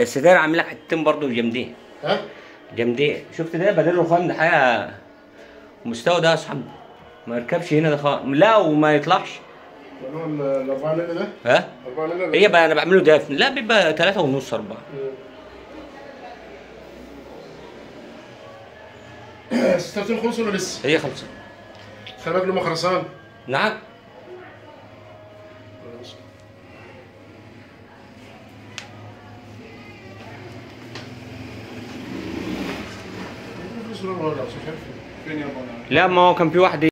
بس ده عامل لك حتتين برضه جامدين ها؟ جامدين شفت ده بدل رخام ده حاجه مستوى ده يا اصحاب ما يركبش هنا ده خالص لا وما يطلعش اللي هو ال- الأربعة ليلة ده ها أربعة ليلة هي بقى انا بعمله دافن لا بيبقى ثلاثة ونص أربعة ستارتين خلص ولا لسه؟ هي خلصت خلي بالك لما خرسان نعم فين يا ابو لا ما هو كان في واحد